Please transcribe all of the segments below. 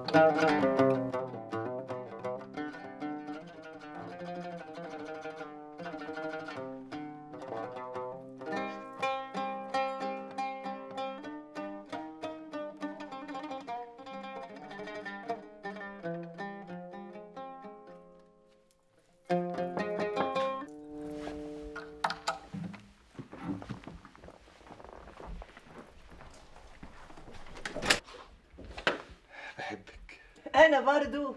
بحبك انا برضو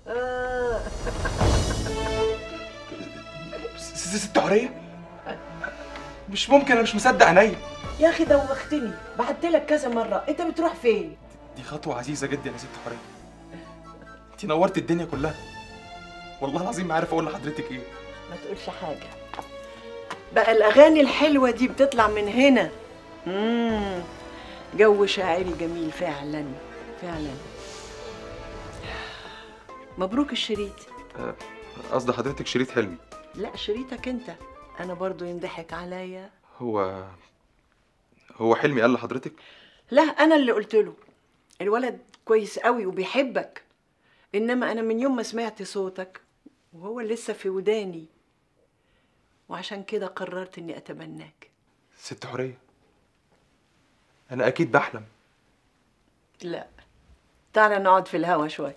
س- س- ست حوريه مش ممكن انا مش مصدق عينيا يا اخي دوختني بعت لك كذا مره انت بتروح فين دي خطوه عزيزه جدا يا ست حوريه انت نورت الدنيا كلها والله العظيم ما عارف اقول لحضرتك ايه ما تقولش حاجه بقى الاغاني الحلوه دي بتطلع من هنا امم جو شاعري جميل فعلا فعلا مبروك الشريط آه، قصد حضرتك شريط حلمي لا شريطك انت انا برضو ينضحك عليا هو هو حلمي قال لحضرتك لا انا اللي قلت له الولد كويس قوي وبيحبك انما انا من يوم ما سمعت صوتك وهو لسه في وداني وعشان كده قررت اني اتبناك ست حوريه انا اكيد بحلم لا تعالى نقعد في الهوا شويه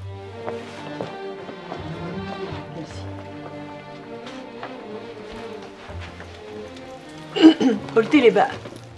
قلت لي بقى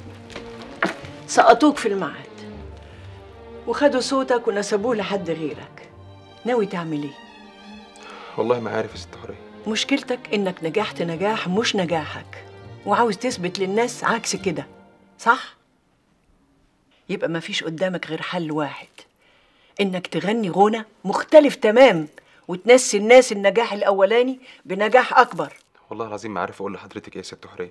سقطوك في المعهد وخدوا صوتك ونسبوه لحد غيرك ناوي تعمل ايه والله ما عارف يا ست حوريه مشكلتك انك نجحت نجاح مش نجاحك وعاوز تثبت للناس عكس كده صح يبقى مفيش قدامك غير حل واحد انك تغني غنى مختلف تمام وتنسي الناس النجاح الاولاني بنجاح اكبر والله العظيم ما عارف اقول لحضرتك ايه يا ست حوريه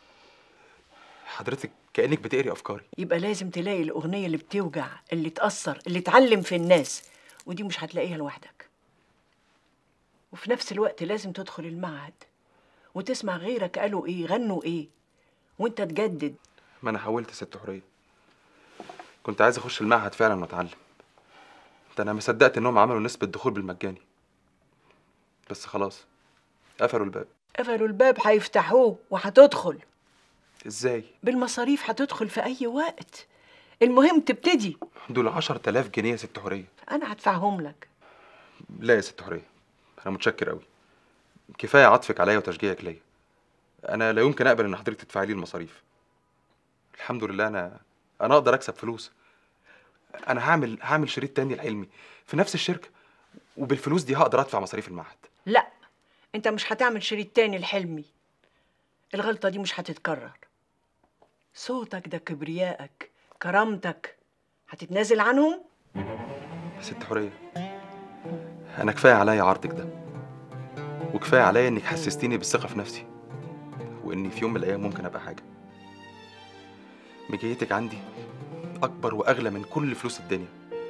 حضرتك كانك بتقري افكاري يبقى لازم تلاقي الاغنيه اللي بتوجع اللي تاثر اللي تعلم في الناس ودي مش هتلاقيها لوحدك وفي نفس الوقت لازم تدخل المعهد وتسمع غيرك قالوا ايه غنوا ايه وانت تجدد ما انا حاولت يا ست حوريه كنت عايز اخش المعهد فعلا واتعلم ده انا ما صدقت انهم عملوا نسبه دخول بالمجاني بس خلاص قفلوا الباب قفلوا الباب هيفتحوه وهتدخل ازاي بالمصاريف هتدخل في اي وقت المهم تبتدي دول 10000 جنيه يا ست حوريه انا هدفعهم لك لا يا ست حوريه انا متشكر قوي كفايه عطفك عليا وتشجيعك ليا انا لا يمكن اقبل ان حضرتك تدفعي لي المصاريف الحمد لله انا انا اقدر اكسب فلوس انا هعمل هعمل شريط تاني لحلمي في نفس الشركه وبالفلوس دي هقدر ادفع مصاريف المعهد لا انت مش هتعمل شريط تاني لحلمي الغلطه دي مش هتتكرر صوتك ده كبريائك كرامتك هتتنازل عنهم يا ست حوريه انا كفايه عليا عرضك ده وكفايه عليا انك حسستيني بالثقه في نفسي واني في يوم من الايام ممكن ابقى حاجه مجيتك عندي اكبر واغلى من كل فلوس الدنيا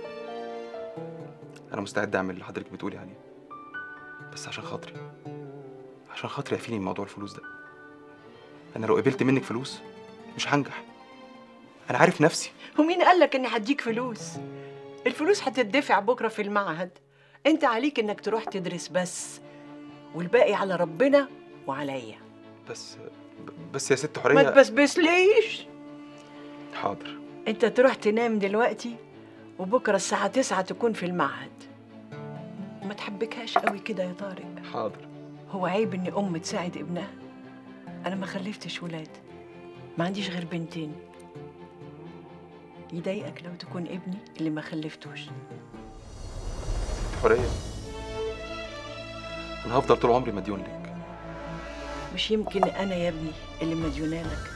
انا مستعد اعمل اللي حضرتك بتقولي عليه بس عشان خاطري عشان خاطري اعفيني من موضوع الفلوس ده انا لو قبلت منك فلوس مش هنجح انا عارف نفسي ومين قالك اني هديك فلوس الفلوس هتدفع بكره في المعهد انت عليك انك تروح تدرس بس والباقي على ربنا وعليا بس بس يا ست ما حوريه تبسبسليش حاضر انت تروح تنام دلوقتي وبكره الساعه تسعة تكون في المعهد ما تحبكهاش قوي كده يا طارق حاضر هو عيب ان ام تساعد ابنها انا ما خلفتش ولاد ما عنديش غير بنتين يضايقك لو تكون ابني اللي ما خلفتوش حورية أنا هفضل طول عمري مديون لك مش يمكن انا يا ابني اللي مديونالك